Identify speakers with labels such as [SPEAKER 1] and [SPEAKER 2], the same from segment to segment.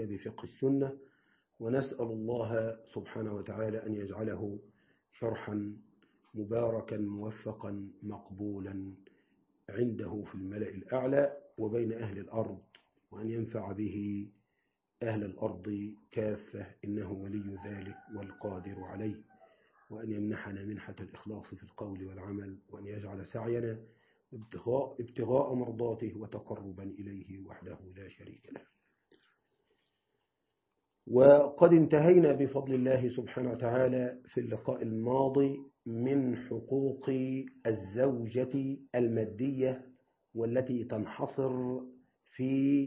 [SPEAKER 1] كتاب فقه السنة ونسأل الله سبحانه وتعالى أن يجعله شرحا مباركا موفقا مقبولا عنده في الملأ الأعلى وبين أهل الأرض وأن ينفع به أهل الأرض كافة إنه ولي ذلك والقادر عليه وأن يمنحنا منحة الإخلاص في القول والعمل وأن يجعل سعينا ابتغاء, ابتغاء مرضاته وتقربا إليه وحده لا شريك له وقد انتهينا بفضل الله سبحانه وتعالى في اللقاء الماضي من حقوق الزوجة المادية والتي تنحصر في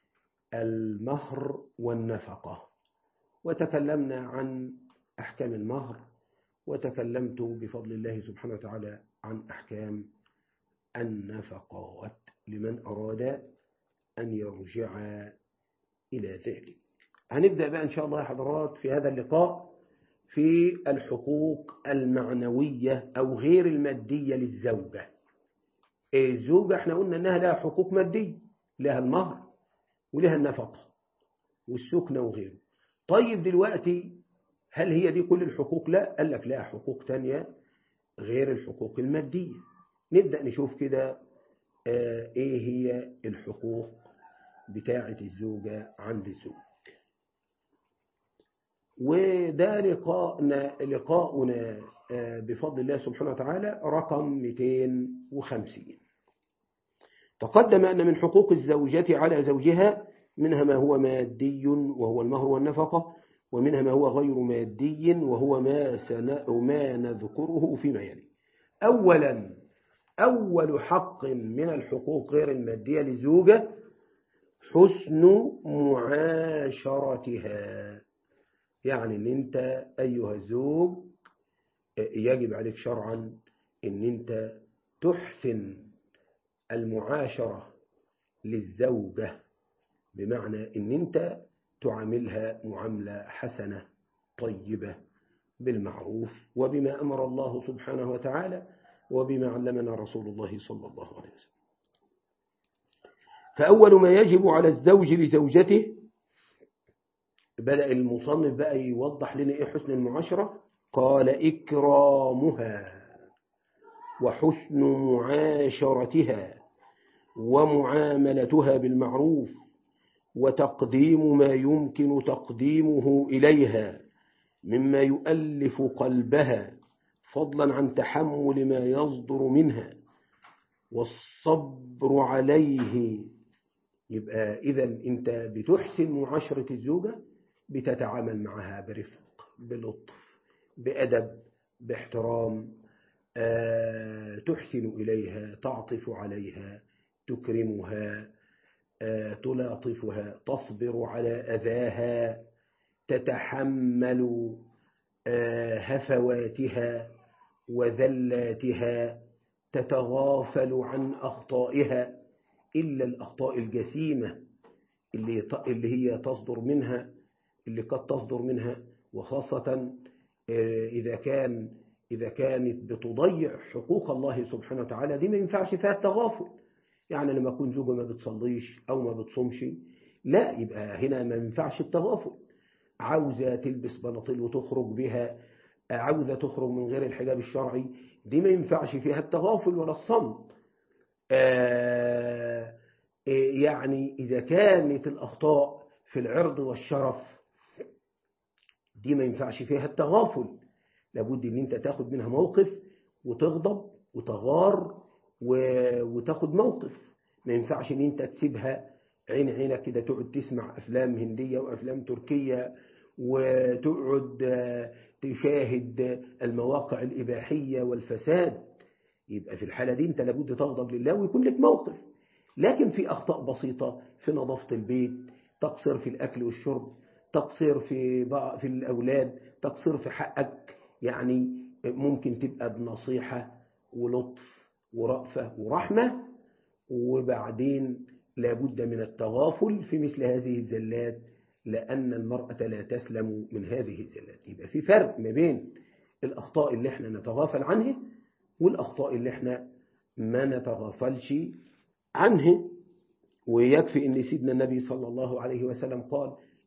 [SPEAKER 1] المهر والنفقة وتكلمنا عن أحكام المهر وتكلمت بفضل الله سبحانه وتعالى عن أحكام النفقات لمن أراد أن يرجع إلى ذلك هنبدأ بقى إن شاء الله يا حضرات في هذا اللقاء في الحقوق المعنوية أو غير المادية للزوجة الزوجة احنا قلنا أنها لها حقوق مادية لها المهر ولها النفقة والسكنة وغيره طيب دلوقتي هل هي دي كل الحقوق لا قال لك لها حقوق تانية غير الحقوق المادية نبدأ نشوف كده آه ايه هي الحقوق بتاعة الزوجة عند الزوج وده لقاءنا لقاؤنا آه بفضل الله سبحانه وتعالى رقم 250 تقدم أن من حقوق الزوجة على زوجها منها ما هو مادي وهو المهر والنفقة ومنها ما هو غير مادي وهو ما, ما نذكره فيما يلي أولا أول حق من الحقوق غير المادية للزوجة حسن معاشرتها يعني ان انت أيها الزوج يجب عليك شرعا ان انت تحسن المعاشرة للزوجة بمعنى ان انت تعاملها معاملة حسنة طيبة بالمعروف وبما أمر الله سبحانه وتعالى وبما علمنا رسول الله صلى الله عليه وسلم فأول ما يجب على الزوج لزوجته بدأ المصنف بقى يوضح لنا إيه حسن المعاشرة قال إكرامها وحسن معاشرتها ومعاملتها بالمعروف وتقديم ما يمكن تقديمه إليها مما يؤلف قلبها فضلا عن تحمل ما يصدر منها والصبر عليه يبقى إذا أنت بتحسن معاشرة الزوجة بتتعامل معها برفق بلطف بأدب باحترام أه تحسن إليها تعطف عليها تكرمها أه تلاطفها تصبر على أذاها تتحمل أه هفواتها وذلاتها تتغافل عن أخطائها إلا الأخطاء الجسيمة اللي اللي هي تصدر منها اللي قد تصدر منها وخاصة إذا كان إذا كانت بتضيع حقوق الله سبحانه وتعالى دي ما ينفعش فيها التغافل يعني لما أكون زوجة ما بتصليش أو ما بتصومش لا يبقى هنا ما ينفعش التغافل عاوزة تلبس بناطيل وتخرج بها عاوزة تخرج من غير الحجاب الشرعي دي ما ينفعش فيها التغافل ولا الصمت آه يعني إذا كانت الأخطاء في العرض والشرف دي ما ينفعش فيها التغافل لابد ان انت تاخد منها موقف وتغضب وتغار وتاخد موقف ما ينفعش ان انت تسيبها عين عينك كده تقعد تسمع افلام هندية وافلام تركية وتقعد تشاهد المواقع الإباحية والفساد يبقى في الحالة دي انت لابد تغضب لله ويكون لك موقف لكن في أخطاء بسيطة في نظافة البيت تقصير في الأكل والشرب تقصير في في الأولاد تقصير في حقك يعني ممكن تبقى بنصيحة ولطف ورأفة ورحمة وبعدين لابد من التغافل في مثل هذه الزلات لأن المرأة لا تسلم من هذه الزلات يبقى في فرق ما بين الأخطاء اللي احنا نتغافل عنها والأخطاء اللي احنا ما نتغافلش عنه ويكفي أن سيدنا النبي صلى الله عليه وسلم قال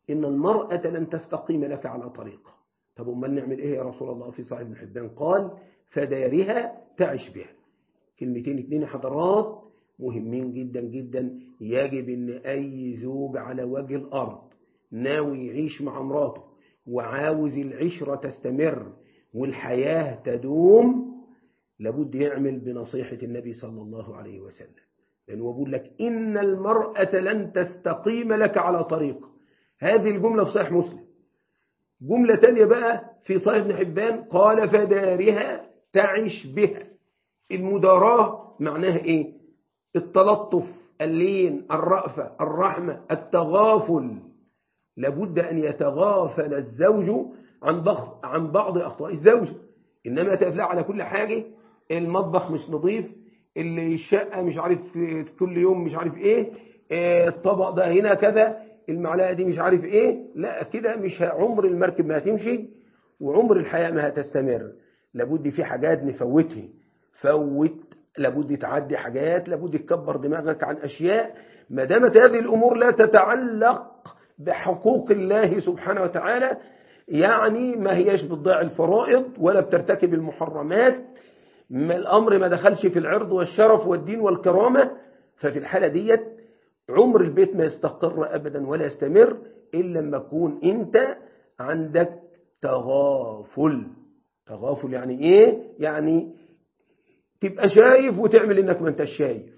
[SPEAKER 1] إن المرأة لن تستقيم لك على طريقة طب أمال نعمل إيه يا رسول الله في صحيح ابن حبان قال فدارها تعش بها كلمتين اتنين حضرات مهمين جدا جدا يجب ان اي زوج على وجه الارض ناوي يعيش مع مراته وعاوز العشرة تستمر والحياة تدوم لابد يعمل بنصيحة النبي صلى الله عليه وسلم لأنه بيقول لك إن المرأة لن تستقيم لك على طريق هذه الجملة في صحيح مسلم جملة تانية بقى في صحيح ابن حبان قال فدارها تعش بها المداراة معناها إيه التلطف اللين الرأفة الرحمة التغافل لابد أن يتغافل الزوج عن عن بعض أخطاء الزوج إنما تفلع على كل حاجة المطبخ مش نظيف اللي الشقة مش عارف كل يوم مش عارف إيه الطبق ده هنا كذا المعلقة دي مش عارف إيه لا كده مش عمر المركب ما هتمشي وعمر الحياة ما هتستمر لابد في حاجات نفوتها فوت لابد تعدي حاجات لابد تكبر دماغك عن أشياء ما دامت هذه الأمور لا تتعلق بحقوق الله سبحانه وتعالى يعني ما هيش بتضيع الفرائض ولا بترتكب المحرمات ما الأمر ما دخلش في العرض والشرف والدين والكرامة ففي الحالة ديت عمر البيت ما يستقر أبدا ولا يستمر إلا لما تكون أنت عندك تغافل تغافل يعني إيه؟ يعني تبقى شايف وتعمل إنك ما انتش شايف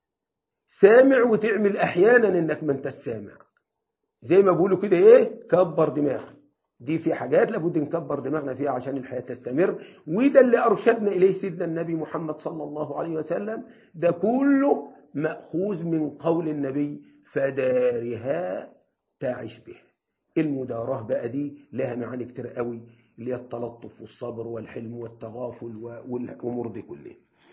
[SPEAKER 1] سامع وتعمل أحيانا إنك ما انتش سامع زي ما بيقولوا كده إيه كبر دماغك دي في حاجات لابد نكبر دماغنا فيها عشان الحياة تستمر وده اللي أرشدنا إليه سيدنا النبي محمد صلى الله عليه وسلم ده كله مأخوذ من قول النبي فدارها تعش به المداراه بقى دي لها معاني كتير قوي اللي هي التلطف والصبر والحلم والتغافل والأمور دي كلها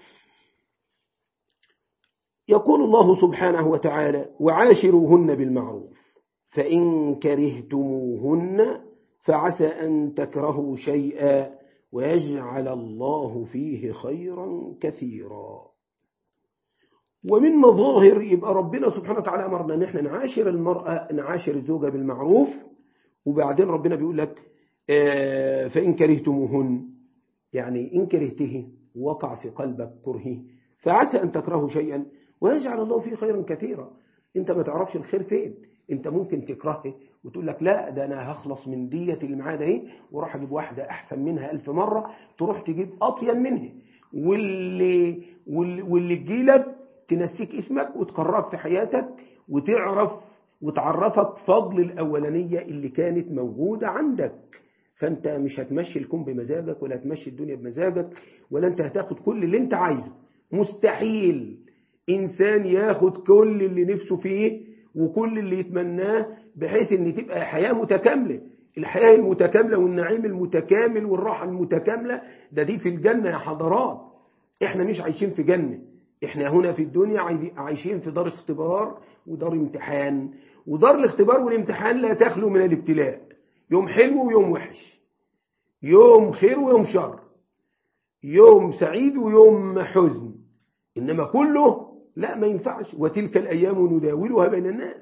[SPEAKER 1] يقول الله سبحانه وتعالى وعاشروهن بالمعروف فإن كرهتموهن فعسى أن تكرهوا شيئا ويجعل الله فيه خيرا كثيرا ومن مظاهر يبقى ربنا سبحانه وتعالى أمرنا أن احنا نعاشر المرأة نعاشر الزوجة بالمعروف وبعدين ربنا بيقول لك فإن كرهتموهن يعني إن كرهته وقع في قلبك كرهه فعسى أن تكرهوا شيئا ويجعل الله فيه خيرا كثيرا انت ما تعرفش الخير فين انت ممكن تكرهه وتقول لك لا ده انا هخلص من دية اللي معايا ده ايه واروح اجيب واحده احسن منها ألف مره تروح تجيب اطيب منها واللي واللي, واللي تجيلك تنسيك اسمك وتكررك في حياتك وتعرف وتعرفك فضل الاولانيه اللي كانت موجوده عندك فانت مش هتمشي الكون بمزاجك ولا هتمشي الدنيا بمزاجك ولا انت هتاخد كل اللي انت عايزه مستحيل انسان ياخد كل اللي نفسه فيه وكل اللي يتمناه بحيث ان تبقى حياة متكاملة الحياة المتكاملة والنعيم المتكامل والراحة المتكاملة ده دي في الجنة يا حضرات احنا مش عايشين في جنة احنا هنا في الدنيا عايشين في دار اختبار ودار امتحان ودار الاختبار والامتحان لا تخلو من الابتلاء يوم حلو ويوم وحش يوم خير ويوم شر يوم سعيد ويوم حزن إنما كله لا ما ينفعش وتلك الأيام نداولها بين الناس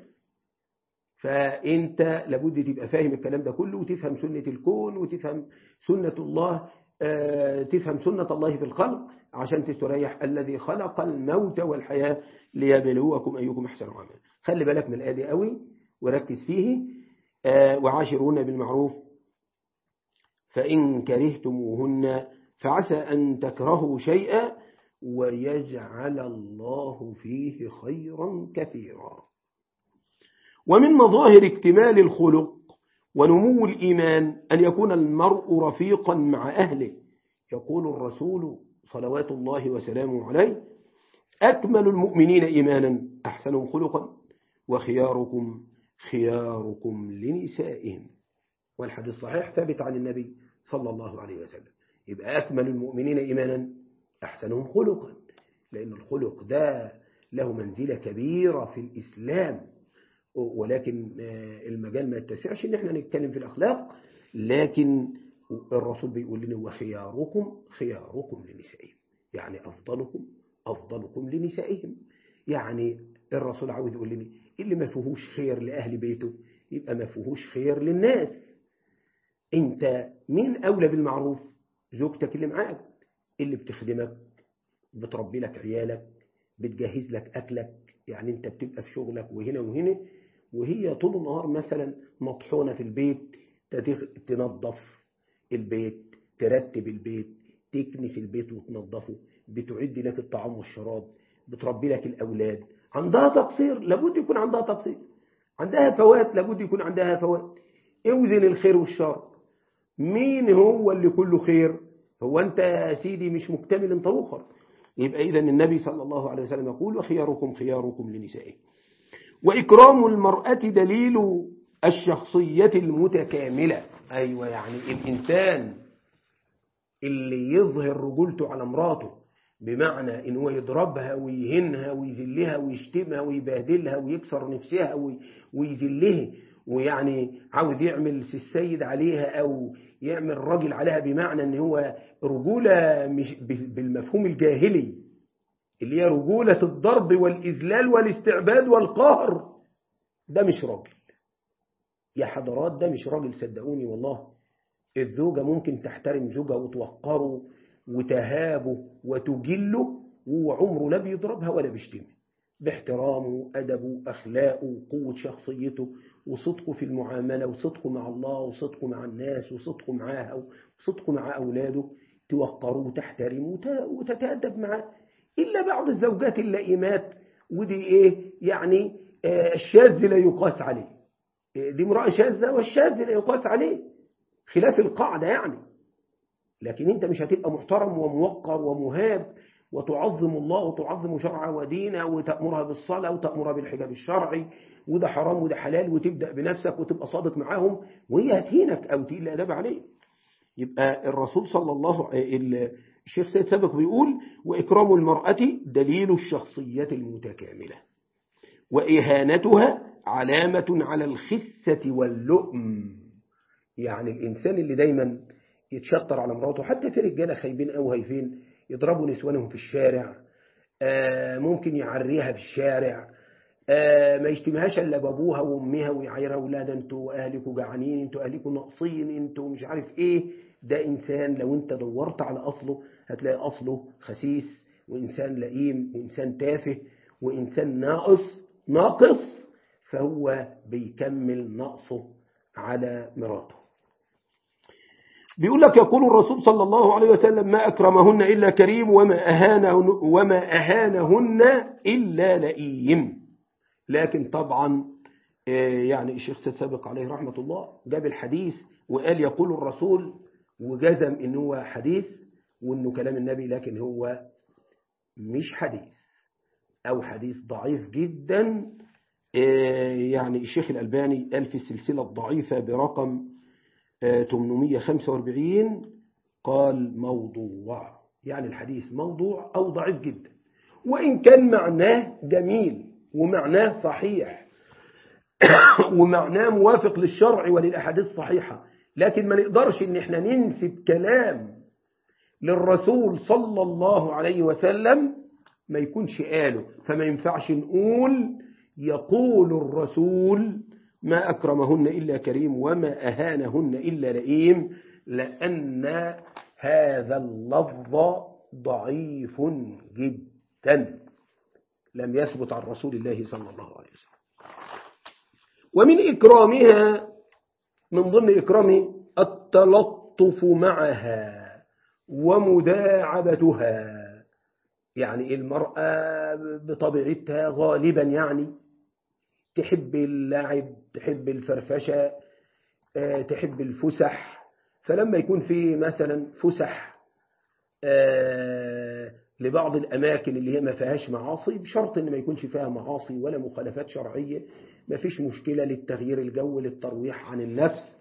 [SPEAKER 1] فأنت لابد تبقى فاهم الكلام ده كله وتفهم سنة الكون وتفهم سنة الله آه تفهم سنة الله في الخلق عشان تستريح الذي خلق الموت والحياة ليبلوكم أيكم أحسن عملا خلي بالك من الآية قوي وركز فيه آه وعاشرون بالمعروف فإن كرهتموهن فعسى أن تكرهوا شيئا ويجعل الله فيه خيرا كثيرا ومن مظاهر اكتمال الخلق ونمو الإيمان أن يكون المرء رفيقا مع أهله يقول الرسول صلوات الله وسلامه عليه أكمل المؤمنين إيمانا أحسنهم خلقا وخياركم خياركم لنسائهم والحديث صحيح ثابت عن النبي صلى الله عليه وسلم يبقى أكمل المؤمنين إيمانا أحسنهم خلقا لأن الخلق ده له منزلة كبيرة في الإسلام ولكن المجال ما يتسعش ان احنا نتكلم في الأخلاق لكن الرسول بيقول لنا وخياركم خياركم لنسائهم يعني أفضلكم أفضلكم لنسائهم يعني الرسول عاوز يقول لنا اللي ما فيهوش خير لأهل بيته يبقى ما فيهوش خير للناس انت مين أولى بالمعروف زوجتك اللي معاك اللي بتخدمك بتربي لك عيالك بتجهز لك أكلك يعني انت بتبقى في شغلك وهنا وهنا وهي طول النهار مثلا مطحونة في البيت تنظف البيت ترتب البيت تكنس البيت وتنظفه بتعد لك الطعام والشراب بتربي لك الأولاد عندها تقصير لابد يكون عندها تقصير عندها فوات لابد يكون عندها فوات اوزن الخير والشر مين هو اللي كله خير هو أنت يا سيدي مش مكتمل انت أخر يبقى إذا النبي صلى الله عليه وسلم يقول وخياركم خياركم لنسائه وإكرام المرأة دليل الشخصية المتكاملة أيوة يعني الإنسان اللي يظهر رجولته على مراته بمعنى إن هو يضربها ويهنها ويذلها ويشتمها ويبهدلها ويكسر نفسها ويذلها ويعني عاوز يعمل السيد عليها أو يعمل راجل عليها بمعنى ان هو رجولة مش بالمفهوم الجاهلي اللي هي رجولة الضرب والإذلال والاستعباد والقهر ده مش راجل يا حضرات ده مش راجل صدقوني والله الزوجة ممكن تحترم زوجها وتوقره وتهابه وتجله وهو عمره لا بيضربها ولا بيشتمه باحترامه أدبه أخلاقه قوة شخصيته وصدقه في المعاملة وصدقه مع الله وصدقه مع الناس وصدقه معاها وصدقه مع أولاده توقروه وتحترمه وتتأدب معاه إلا بعض الزوجات اللئيمات ودي إيه يعني آه الشاذ لا يقاس عليه دي امرأة شاذة والشاذ لا يقاس عليه خلاف القاعدة يعني لكن انت مش هتبقى محترم وموقر ومهاب وتعظم الله وتعظم شرعه ودينه وتأمرها بالصلاة وتأمرها بالحجاب الشرعي وده حرام وده حلال وتبدأ بنفسك وتبقى صادق معاهم وهي هتهينك أو تقل أدب عليك يبقى الرسول صلى الله عليه الشيخ سيد سابق بيقول وإكرام المرأة دليل الشخصية المتكاملة وإهانتها علامة على الخسة واللؤم يعني الإنسان اللي دايما يتشطر على مراته حتى في رجالة خايبين أو هايفين يضربوا نسوانهم في الشارع ممكن يعريها في الشارع ما يشتمهاش الا بابوها وامها ويعايرها اولادها انتوا اهلكوا جعانين انتوا اهلكوا ناقصين انتوا مش عارف ايه ده انسان لو انت دورت على اصله هتلاقي اصله خسيس وانسان لئيم وانسان تافه وانسان ناقص ناقص فهو بيكمل نقصه على مراته بيقول لك يقول الرسول صلى الله عليه وسلم ما أكرمهن إلا كريم وما أهانهن, وما أهانهن إلا لئيم لكن طبعا يعني الشيخ سيد سابق عليه رحمة الله جاب الحديث وقال يقول الرسول وجزم إن هو حديث وإنه كلام النبي لكن هو مش حديث أو حديث ضعيف جدا يعني الشيخ الألباني قال في السلسلة الضعيفة برقم 845 قال موضوع يعني الحديث موضوع أو ضعيف جدا وإن كان معناه جميل ومعناه صحيح ومعناه موافق للشرع وللأحاديث الصحيحة لكن ما نقدرش إن احنا ننسب كلام للرسول صلى الله عليه وسلم ما يكونش قاله فما ينفعش نقول يقول الرسول ما أكرمهن إلا كريم وما أهانهن إلا لئيم لأن هذا اللفظ ضعيف جدا لم يثبت عن رسول الله صلى الله عليه وسلم ومن إكرامها من ضمن إكرامه التلطف معها ومداعبتها يعني المرأة بطبيعتها غالبا يعني تحب اللعب تحب الفرفشة تحب الفسح فلما يكون في مثلا فسح لبعض الأماكن اللي هي ما فيهاش معاصي بشرط إن ما يكونش فيها معاصي ولا مخالفات شرعية ما فيش مشكلة للتغيير الجو للترويح عن النفس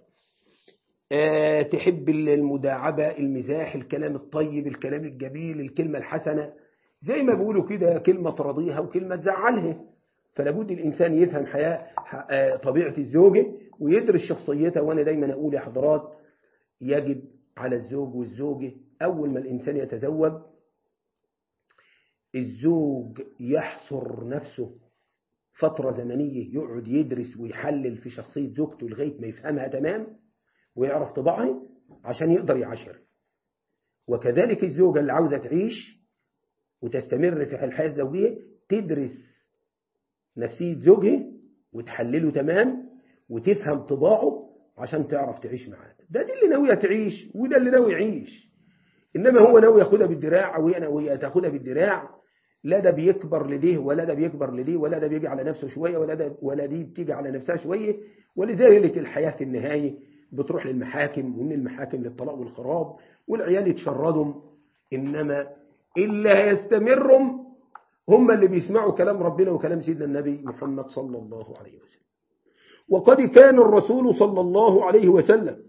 [SPEAKER 1] تحب المداعبة المزاح الكلام الطيب الكلام الجميل الكلمة الحسنة زي ما بيقولوا كده كلمة ترضيها وكلمة تزعلها فلابد الإنسان يفهم حياة طبيعة الزوجة ويدرس شخصيتها وأنا دايما أقول يا حضرات يجب على الزوج والزوجة أول ما الإنسان يتزوج الزوج يحصر نفسه فترة زمنية يقعد يدرس ويحلل في شخصية زوجته لغاية ما يفهمها تمام ويعرف طباعها عشان يقدر يعاشر وكذلك الزوجة اللي عاوزة تعيش وتستمر في الحياة الزوجية تدرس نفسية زوجها وتحلله تمام وتفهم طباعه عشان تعرف تعيش معاه ده دي اللي ناوية تعيش وده اللي ناوي يعيش إنما هو ناوي ياخدها بالدراع أو هي ناوية تاخدها بالدراع لا ده بيكبر لديه ولا ده بيكبر لديه ولا ده بيجي على نفسه شوية ولا ده ولا دي بتيجي على نفسها شوية ولذلك الحياة في النهاية بتروح للمحاكم ومن المحاكم للطلاق والخراب والعيال يتشردهم إنما اللي هيستمرهم هم اللي بيسمعوا كلام ربنا وكلام سيدنا النبي محمد صلى الله عليه وسلم وقد كان الرسول صلى الله عليه وسلم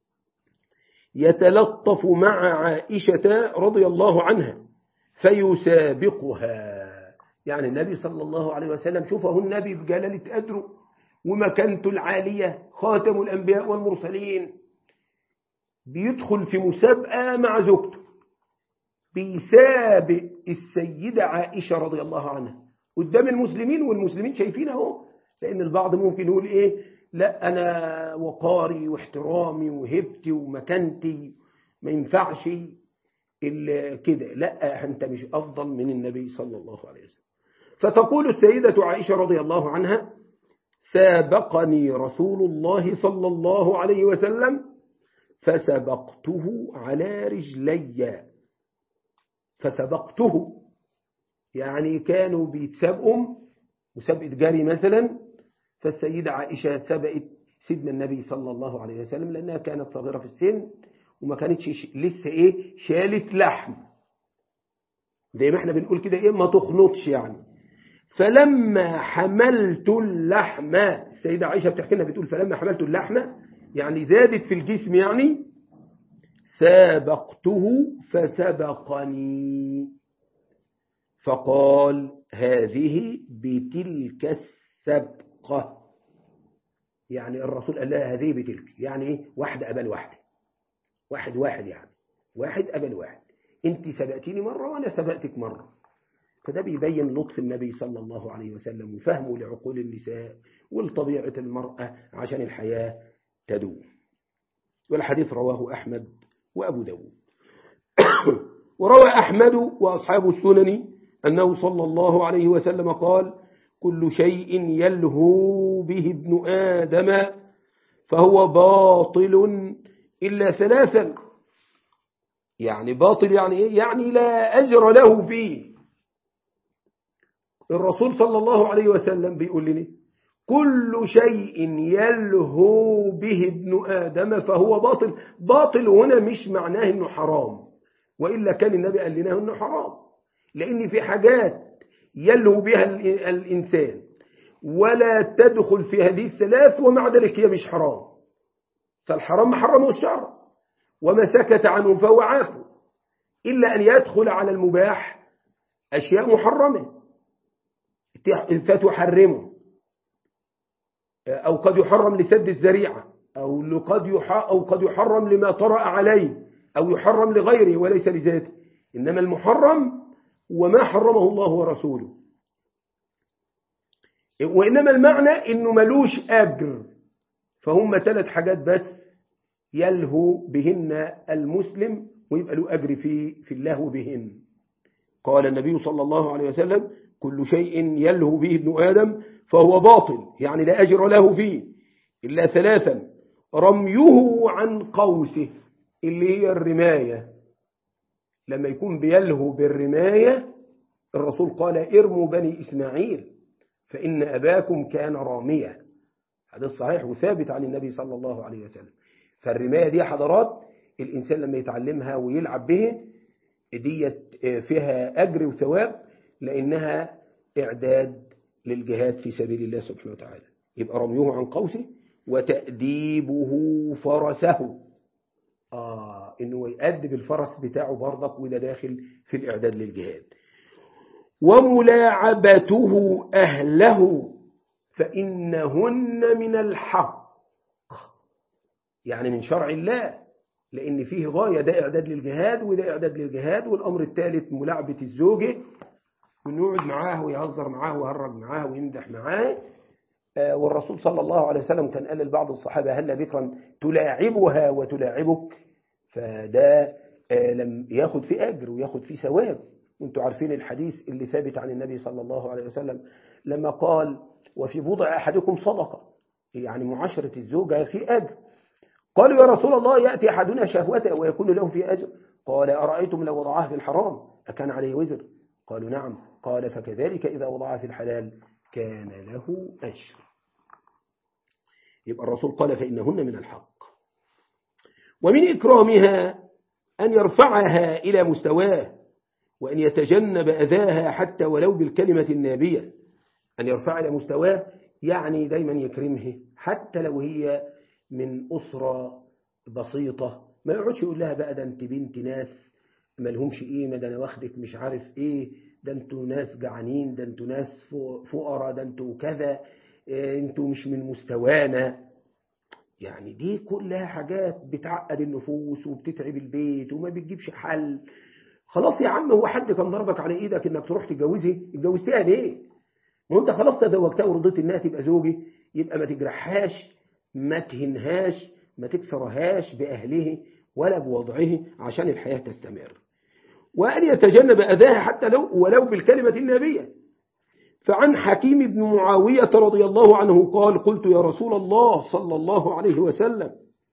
[SPEAKER 1] يتلطف مع عائشة رضي الله عنها فيسابقها يعني النبي صلى الله عليه وسلم شوفه النبي بجلالة قدره ومكانته العالية خاتم الأنبياء والمرسلين بيدخل في مسابقة مع زوجته بيسابق السيدة عائشة رضي الله عنها قدام المسلمين والمسلمين شايفين اهو لأن البعض ممكن يقول إيه لا أنا وقاري واحترامي وهبتي ومكانتي ما ينفعش كده لا أنت مش أفضل من النبي صلى الله عليه وسلم فتقول السيدة عائشة رضي الله عنها سابقني رسول الله صلى الله عليه وسلم فسبقته على رجلي فسبقته يعني كانوا بيتسابقوا مسابقة جري مثلا فالسيدة عائشة سبقت سيدنا النبي صلى الله عليه وسلم لأنها كانت صغيرة في السن وما كانتش لسه ايه شالت لحم زي ما احنا بنقول كده ايه ما تخنطش يعني فلما حملت اللحم السيدة عائشة بتحكي لنا بتقول فلما حملت اللحم يعني زادت في الجسم يعني سابقته فسبقني فقال هذه بتلك السبقة يعني الرسول قال لها هذه بتلك يعني ايه واحدة قبل واحدة واحد واحد يعني واحد قبل واحد انت سبقتيني مرة وانا سبقتك مرة فده بيبين لطف النبي صلى الله عليه وسلم وفهمه لعقول النساء ولطبيعة المرأة عشان الحياة تدوم والحديث رواه أحمد وأبو داود وروى أحمد وأصحاب السنن أنه صلى الله عليه وسلم قال كل شيء يلهو به ابن آدم فهو باطل إلا ثلاثا يعني باطل يعني إيه؟ يعني لا أجر له فيه الرسول صلى الله عليه وسلم بيقول لنا كل شيء يلهو به ابن آدم فهو باطل باطل هنا مش معناه انه حرام وإلا كان النبي قال لنا انه حرام لأن في حاجات يلهو بها الإنسان ولا تدخل في هذه الثلاث ومع ذلك هي مش حرام فالحرام ما حرمه الشرع وما سكت عنه فهو عافو إلا أن يدخل على المباح أشياء محرمة فتحرمه أو قد يحرم لسد الذريعة أو قد أو قد يحرم لما طرأ عليه أو يحرم لغيره وليس لذاته إنما المحرم وما حرمه الله ورسوله وإنما المعنى إنه ملوش أجر فهم ثلاث حاجات بس يلهو بهن المسلم ويبقى له أجر في في اللهو بهن قال النبي صلى الله عليه وسلم كل شيء يلهو به ابن آدم فهو باطل يعني لا أجر له فيه إلا ثلاثا رميه عن قوسه اللي هي الرماية لما يكون بيلهو بالرماية الرسول قال ارموا بني إسماعيل فإن أباكم كان راميا هذا صحيح وثابت عن النبي صلى الله عليه وسلم فالرماية دي حضرات الإنسان لما يتعلمها ويلعب به ديت فيها أجر وثواب لأنها إعداد للجهاد في سبيل الله سبحانه وتعالى يبقى رميه عن قوسه وتأديبه فرسه آه إنه يأدب الفرس بتاعه برضك وده داخل في الإعداد للجهاد وملاعبته أهله فإنهن من الحق يعني من شرع الله لأن فيه غاية ده إعداد للجهاد وده إعداد للجهاد والأمر الثالث ملاعبة الزوجة وإنه يقعد معاه ويهزر معاه ويهرج معاه ويمدح معاه آه، والرسول صلى الله عليه وسلم كان قال لبعض الصحابة هل ذكرا تلاعبها وتلاعبك فده آه، لم ياخد في أجر وياخد في ثواب وانتم عارفين الحديث اللي ثابت عن النبي صلى الله عليه وسلم لما قال وفي بضع أحدكم صدقة يعني معاشرة الزوجة في أجر قالوا يا رسول الله يأتي أحدنا شهوته ويكون له في أجر قال أرأيتم لو وضعها في الحرام أكان عليه وزر قالوا نعم قال فكذلك إذا وضعها في الحلال كان له أجر يبقى الرسول قال فإنهن من الحق ومن إكرامها أن يرفعها إلى مستواه وأن يتجنب أذاها حتى ولو بالكلمة النابية أن يرفع إلى مستواه يعني دايما يكرمه حتى لو هي من أسرة بسيطة ما يقعدش يقول لها بقى ده انت بنت ناس ما لهمش قيمة ده انا واخدك مش عارف ايه ده انتوا ناس جعانين ده انتوا ناس فقراء ده انتوا كذا إيه انتوا مش من مستوانا يعني دي كلها حاجات بتعقد النفوس وبتتعب البيت وما بتجيبش حل خلاص يا عم هو حد كان ضربك على ايدك انك تروح تتجوزها اتجوزتها ليه ما انت خلاص تزوجتها ورضيت انها تبقى زوجي يبقى ما تجرحهاش ما تهنهاش ما تكسرهاش بأهله ولا بوضعه عشان الحياة تستمر وأن يتجنب أذاها حتى لو ولو بالكلمة النبية فعن حكيم بن معاوية رضي الله عنه قال قلت يا رسول الله صلى الله عليه وسلم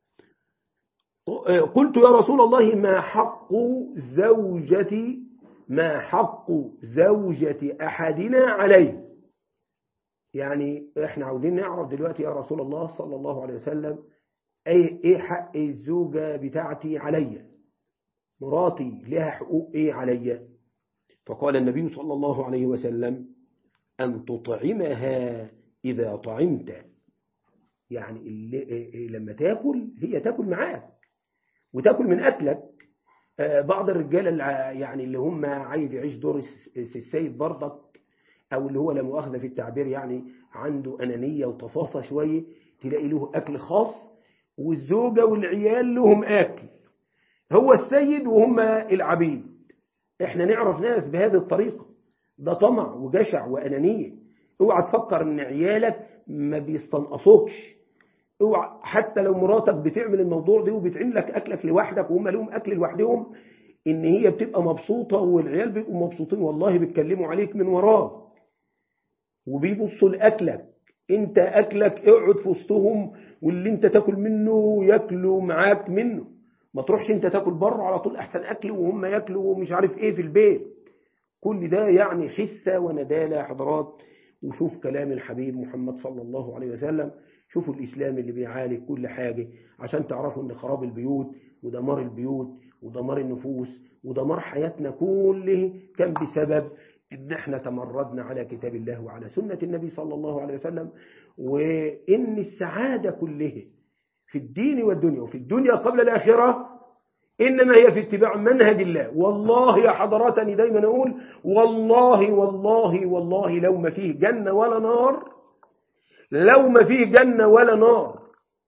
[SPEAKER 1] قلت يا رسول الله ما حق زوجة ما حق زوجة أحدنا عليه يعني احنا عاوزين نعرف دلوقتي يا رسول الله صلى الله عليه وسلم ايه ايه حق الزوجة بتاعتي عليا مراتي لها حقوق ايه عليا فقال النبي صلى الله عليه وسلم أن تطعمها إذا طعمت يعني اللي لما تاكل هي تاكل معاك وتاكل من أكلك بعض الرجال يعني اللي هم عايز يعيش دور السيد برضك أو اللي هو لا مؤاخذة في التعبير يعني عنده أنانية وتفاصة شوية تلاقي له أكل خاص والزوجة والعيال لهم أكل هو السيد وهم العبيد احنا نعرف ناس بهذه الطريقة ده طمع وجشع وأنانية اوعى تفكر ان عيالك ما بيستنقصوكش اوعى حتى لو مراتك بتعمل الموضوع ده وبتعمل لك أكلك لوحدك وهم لهم أكل لوحدهم ان هي بتبقى مبسوطة والعيال بيبقوا مبسوطين والله بيتكلموا عليك من وراك وبيبصوا لأكلك انت أكلك اقعد في وسطهم واللي انت تاكل منه ياكلوا معاك منه ما تروحش انت تاكل بره على طول احسن اكل وهم ياكلوا ومش عارف ايه في البيت كل ده يعني خسة وندالة يا حضرات وشوف كلام الحبيب محمد صلى الله عليه وسلم شوفوا الإسلام اللي بيعالج كل حاجة عشان تعرفوا ان خراب البيوت ودمار البيوت ودمار النفوس ودمار حياتنا كله كان بسبب ان احنا تمردنا على كتاب الله وعلى سنة النبي صلى الله عليه وسلم وان السعادة كلها في الدين والدنيا وفي الدنيا قبل الآخرة إنما هي في اتباع منهج الله والله يا حضرات أنا دايما أقول والله والله والله لو ما فيه جنة ولا نار لو ما فيه جنة ولا نار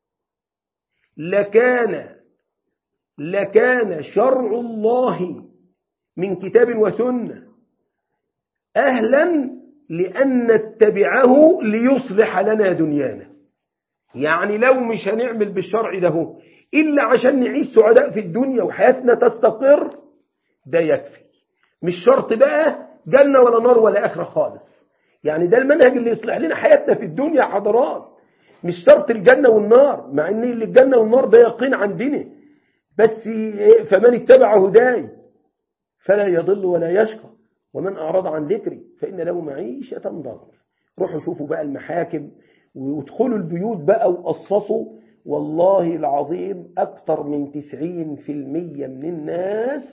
[SPEAKER 1] لكان لكان شرع الله من كتاب وسنة أهلا لأن نتبعه ليصلح لنا دنيانا يعني لو مش هنعمل بالشرع ده إلا عشان نعيش سعداء في الدنيا وحياتنا تستقر ده يكفي مش شرط بقى جنة ولا نار ولا آخرة خالص يعني ده المنهج اللي يصلح لنا حياتنا في الدنيا حضرات مش شرط الجنة والنار مع ان اللي الجنة والنار ده يقين عندنا بس فمن اتبع هداي فلا يضل ولا يشقى ومن أعرض عن ذكري فإن له معيشة ضنك روحوا شوفوا بقى المحاكم ويدخلوا البيوت بقى وقصصوا والله العظيم أكثر من تسعين في المية من الناس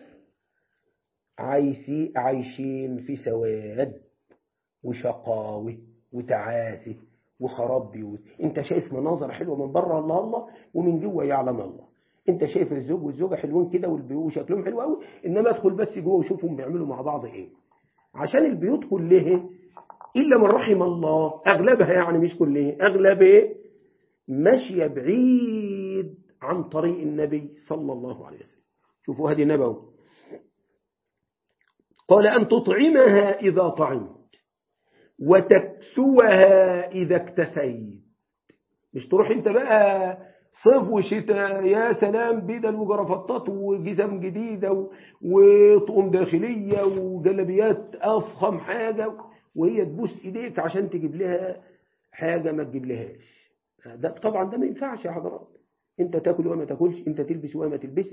[SPEAKER 1] عايشي عايشين في سواد وشقاوة وتعاسة وخراب بيوت انت شايف مناظر حلوة من بره الله الله ومن جوه يعلم الله انت شايف الزوج والزوجة حلوين كده والبيوت شكلهم حلو قوي انما ادخل بس جوه وشوفهم بيعملوا مع بعض ايه عشان البيوت كلها إلا من رحم الله أغلبها يعني مش كلها أغلبها ماشية بعيد عن طريق النبي صلى الله عليه وسلم شوفوا هذه نبوة قال أن تطعمها إذا طعمت وتكسوها إذا اكتسيت مش تروح انت بقى صيف وشتاء يا سلام بدل وجرافطات وجزم جديدة وطقم داخلية وجلبيات أفخم حاجة وهي تبوس إيديك عشان تجيب لها حاجة ما تجيب لهاش ده طبعا ده ما ينفعش يا حضرات انت تاكل وما تاكلش انت تلبس وما تلبس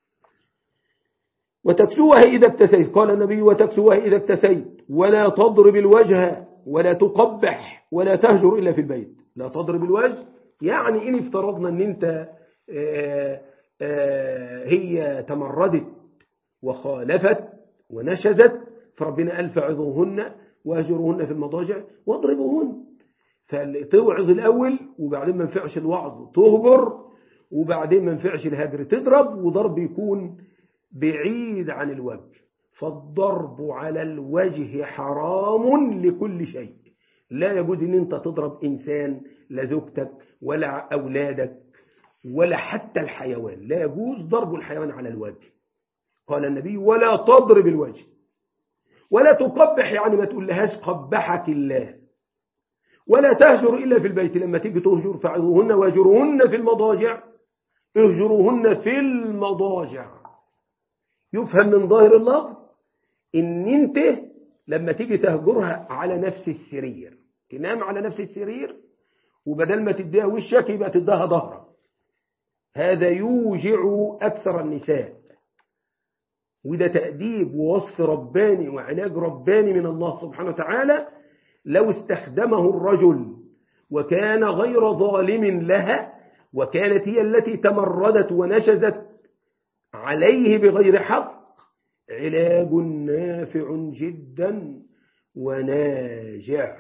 [SPEAKER 1] وتكسوها إذا اكتسيت قال النبي وتكسوها إذا اكتسيت ولا تضرب الوجه ولا تقبح ولا تهجر إلا في البيت لا تضرب الوجه يعني إن افترضنا أن أنت آآ آآ هي تمردت وخالفت ونشزت فربنا قال فعظوهن واهجروهن في المضاجع واضربوهن فتوعظ الأول وبعدين ما ينفعش الوعظ تهجر وبعدين ما ينفعش الهجر تضرب وضرب يكون بعيد عن الوجه فالضرب على الوجه حرام لكل شيء لا يجوز ان انت تضرب انسان لا زوجتك ولا اولادك ولا حتى الحيوان لا يجوز ضرب الحيوان على الوجه قال النبي ولا تضرب الوجه ولا تقبح يعني ما تقول لهاش قبحك الله ولا تهجر إلا في البيت لما تيجي تهجر فعظوهن واجروهن في المضاجع اهجروهن في المضاجع يفهم من ظاهر اللفظ ان انت لما تيجي تهجرها على نفس السرير تنام على نفس السرير وبدل ما تديها وشك يبقى تديها ظهرك هذا يوجع أكثر النساء وده تأديب ووصف رباني وعلاج رباني من الله سبحانه وتعالى لو استخدمه الرجل وكان غير ظالم لها وكانت هي التي تمردت ونشزت عليه بغير حق علاج نافع جدا وناجع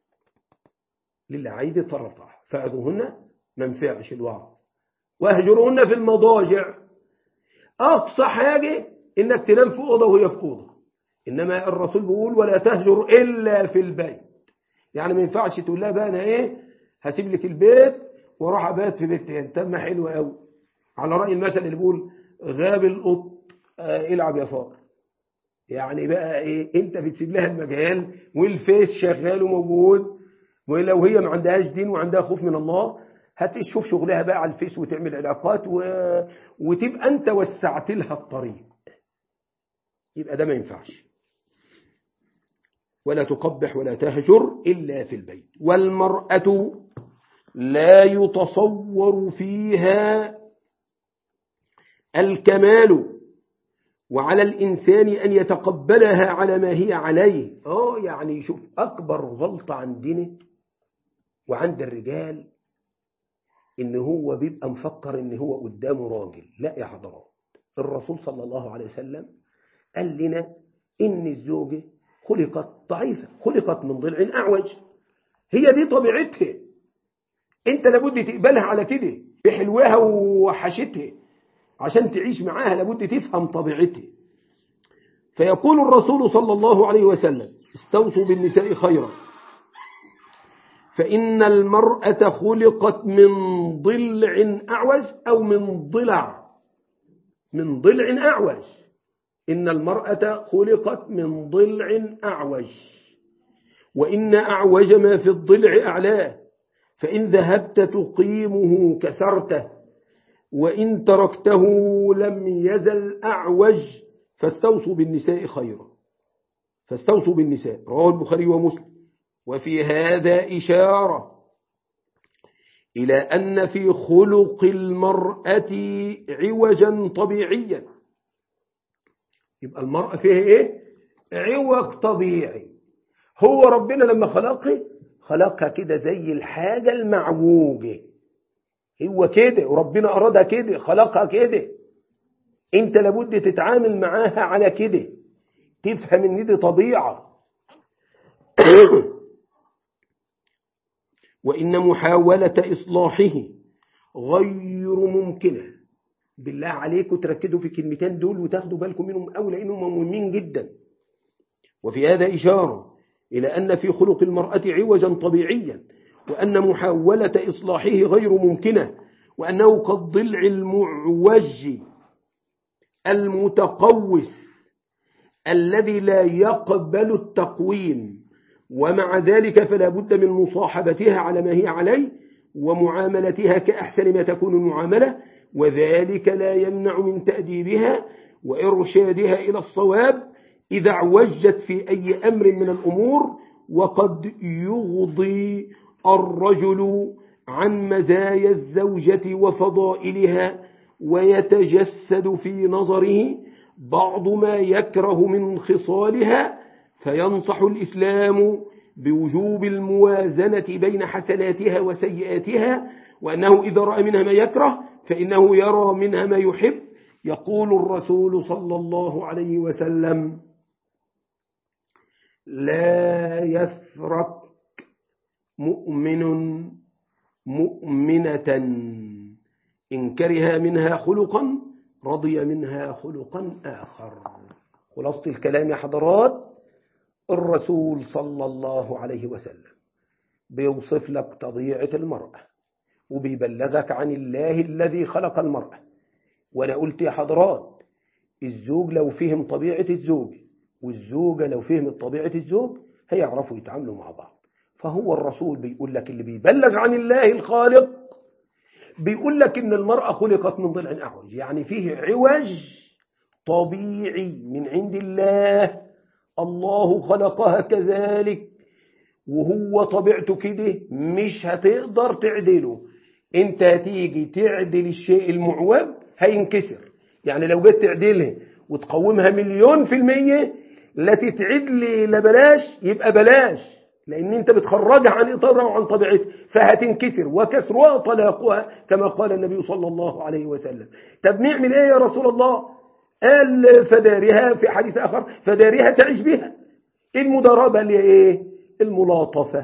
[SPEAKER 1] للعيد طرفه فأذوهن منفعش الوعظ واهجرهن في المضاجع أقصى حاجة إنك تنام في أوضة وهي في أوضة إنما الرسول بيقول ولا تهجر إلا في البيت يعني ما ينفعش تقول لها بقى أنا إيه هسيب لك البيت واروح أبات في بيت تاني طب ما حلو قوي على رأي المثل اللي بيقول غاب القط آه العب يا فار يعني بقى إيه أنت بتسيب لها المجال والفيس شغال وموجود ولو هي ما عندهاش دين وعندها خوف من الله هتشوف شغلها بقى على الفيس وتعمل علاقات و... وتبقى أنت وسعت لها الطريق يبقى ده ما ينفعش ولا تقبح ولا تهجر إلا في البيت والمرأة لا يتصور فيها الكمال وعلى الإنسان أن يتقبلها على ما هي عليه آه يعني شوف أكبر غلطة عندنا وعند الرجال إن هو بيبقى مفكر إن هو قدامه راجل لا يا حضرات الرسول صلى الله عليه وسلم قال لنا إن الزوجة خلقت ضعيفة خلقت من ضلع أعوج هي دي طبيعتها انت لابد تقبلها على كده بحلوها ووحشتها عشان تعيش معاها لابد تفهم طبيعتها فيقول الرسول صلى الله عليه وسلم استوصوا بالنساء خيرا فإن المرأة خلقت من ضلع أعوج أو من ضلع من ضلع أعوج إن المرأة خلقت من ضلع أعوج وإن أعوج ما في الضلع أعلاه فإن ذهبت تقيمه كسرته وإن تركته لم يزل أعوج فاستوصوا بالنساء خيرا فاستوصوا بالنساء رواه البخاري ومسلم وفي هذا إشارة إلى أن في خلق المرأة عوجا طبيعيا يبقى المرأة فيها إيه؟ عوج طبيعي هو ربنا لما خلقه خلقها كده زي الحاجة المعوجة هو كده وربنا أرادها كده خلقها كده انت لابد تتعامل معاها على كده تفهم ان دي طبيعة وإن محاولة إصلاحه غير ممكنة بالله عليكم تركزوا في الكلمتين دول وتاخدوا بالكم منهم أو لأنهم مهمين جدا وفي هذا إشارة إلى أن في خلق المرأة عوجا طبيعيا وأن محاولة إصلاحه غير ممكنة وأنه كالضلع المعوج المتقوس الذي لا يقبل التقويم ومع ذلك فلا بد من مصاحبتها على ما هي عليه ومعاملتها كأحسن ما تكون المعاملة وذلك لا يمنع من تأديبها وإرشادها إلى الصواب إذا اعوجت في أي أمر من الأمور وقد يغضي الرجل عن مزايا الزوجة وفضائلها ويتجسد في نظره بعض ما يكره من خصالها فينصح الإسلام بوجوب الموازنة بين حسناتها وسيئاتها وأنه إذا رأى منها ما يكره فإنه يرى منها ما يحب يقول الرسول صلى الله عليه وسلم لا يفرق مؤمن مؤمنة إن كره منها خلقا رضي منها خلقا آخر خلاصة الكلام يا حضرات الرسول صلى الله عليه وسلم بيوصف لك طبيعة المرأة وبيبلغك عن الله الذي خلق المرأة وأنا قلت يا حضرات الزوج لو فهم طبيعة الزوج والزوجة لو فهمت طبيعة الزوج هيعرفوا يتعاملوا مع بعض فهو الرسول بيقول لك اللي بيبلغ عن الله الخالق بيقول لك إن المرأة خلقت من ضلع أعوج يعني فيه عوج طبيعي من عند الله الله خلقها كذلك وهو طبيعته كده مش هتقدر تعدله انت هتيجي تعدل الشيء المعوج هينكسر يعني لو جيت تعدلها وتقومها مليون في المية لا تتعدل لا بلاش يبقى بلاش لان انت بتخرجها عن اطارها وعن طبيعتها فهتنكسر وكسرها طلاقها كما قال النبي صلى الله عليه وسلم طب نعمل ايه يا رسول الله قال فدارها في حديث اخر فدارها تعيش بها المداربة اللي ايه الملاطفة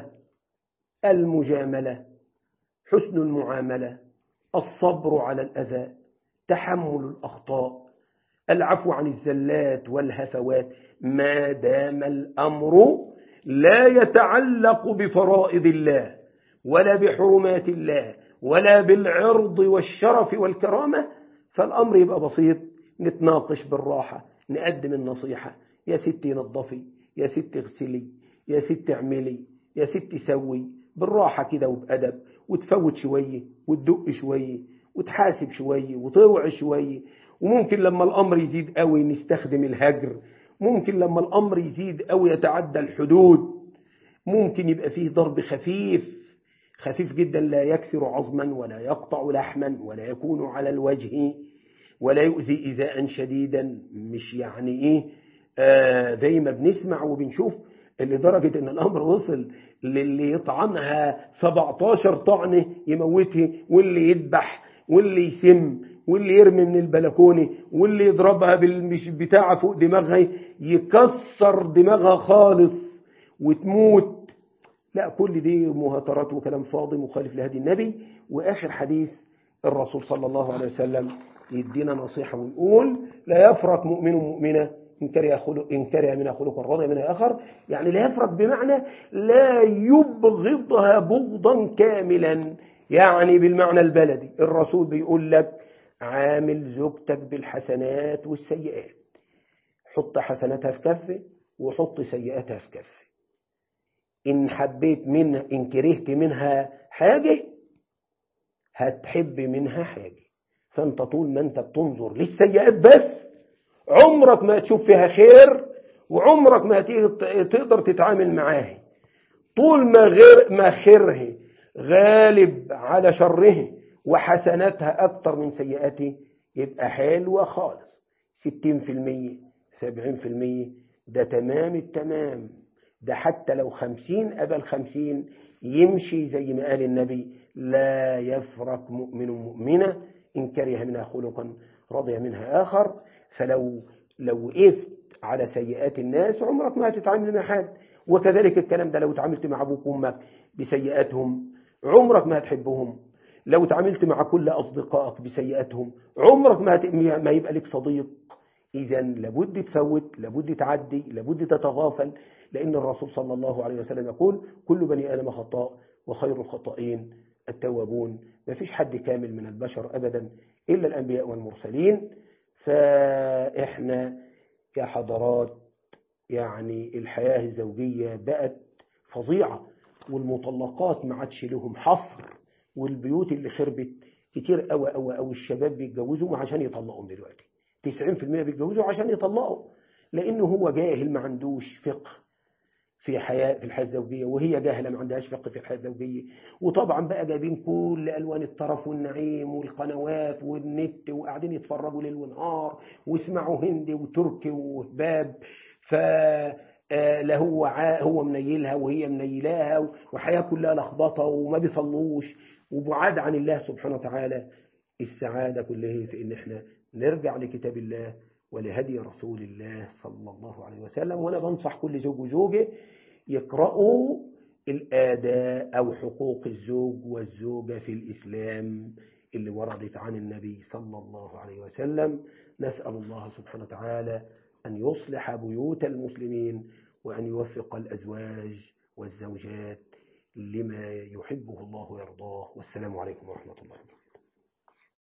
[SPEAKER 1] المجاملة حسن المعاملة الصبر على الأذى تحمل الأخطاء العفو عن الزلات والهفوات ما دام الأمر لا يتعلق بفرائض الله ولا بحرمات الله ولا بالعرض والشرف والكرامة فالأمر يبقى بسيط نتناقش بالراحة نقدم النصيحة يا ستي نظفي يا ستي اغسلي يا ستي اعملي يا ستي سوي بالراحة كده وبأدب وتفوت شوية وتدق شوية وتحاسب شوية وتوعي شوية وممكن لما الأمر يزيد قوي نستخدم الهجر ممكن لما الأمر يزيد قوي يتعدى الحدود ممكن يبقى فيه ضرب خفيف خفيف جدا لا يكسر عظما ولا يقطع لحما ولا يكون على الوجه ولا يؤذي إيذاء شديدا مش يعني إيه آه زي ما بنسمع وبنشوف لدرجة ان الامر وصل للي يطعنها 17 طعنة يموته واللي يذبح واللي يسم واللي يرمي من البلكونة واللي يضربها بالبتاعة فوق دماغها يكسر دماغها خالص وتموت لا كل دي مهاترات وكلام فاضي مخالف لهدي النبي واخر حديث الرسول صلى الله عليه وسلم يدينا نصيحة ويقول لا يفرق مؤمن مؤمنة إن كره, خلق إن كره منها خلقا رضي منها آخر يعني لا يفرق بمعنى لا يبغضها بغضا كاملا يعني بالمعنى البلدي الرسول بيقول لك عامل زوجتك بالحسنات والسيئات حط حسناتها في كفة وحط سيئاتها في كفة إن حبيت منها إن كرهت منها حاجة هتحب منها حاجة فأنت طول ما أنت بتنظر للسيئات بس عمرك ما تشوف فيها خير وعمرك ما تقدر تتعامل معاها طول ما غير ما خيره غالب على شره وحسناتها أكتر من سيئاته يبقى حلوة خالص 60% 70% ده تمام التمام ده حتى لو خمسين قبل خمسين يمشي زي ما قال النبي لا يفرق مؤمن مؤمنة إن كره منها خلقا رضي منها آخر فلو لو وقفت على سيئات الناس عمرك ما هتتعامل مع حد وكذلك الكلام ده لو تعاملت مع أبوك وأمك بسيئاتهم عمرك ما هتحبهم لو تعاملت مع كل أصدقائك بسيئاتهم عمرك ما, هت... ما يبقى لك صديق إذا لابد تفوت لابد تعدي لابد تتغافل لأن الرسول صلى الله عليه وسلم يقول كل بني آدم خطاء وخير الخطائين التوابون ما فيش حد كامل من البشر أبدا إلا الأنبياء والمرسلين فإحنا يا حضرات يعني الحياة الزوجية بقت فظيعة والمطلقات ما عادش لهم حصر والبيوت اللي خربت كتير قوي قوي قوي الشباب بيتجوزوا عشان يطلقوا دلوقتي 90% بيتجوزوا عشان يطلقوا لأنه هو جاهل ما عندوش فقه في حياة في الحياة الزوجية وهي جاهلة ما عندهاش فقه في الحياة الزوجية وطبعا بقى جايبين كل ألوان الطرف والنعيم والقنوات والنت وقاعدين يتفرجوا ليل ونهار ويسمعوا هندي وتركي وهباب ف لا هو هو منيلها وهي منيلاها وحياة كلها لخبطة وما بيصلوش وبعاد عن الله سبحانه وتعالى السعادة كلها في إن إحنا نرجع لكتاب الله ولهدي رسول الله صلى الله عليه وسلم وأنا بنصح كل زوج وزوجة يقرأوا الآداء أو حقوق الزوج والزوجة في الإسلام اللي وردت عن النبي صلى الله عليه وسلم نسأل الله سبحانه وتعالى أن يصلح بيوت المسلمين وأن يوفق الأزواج والزوجات لما يحبه الله ويرضاه والسلام عليكم ورحمة الله وبركاته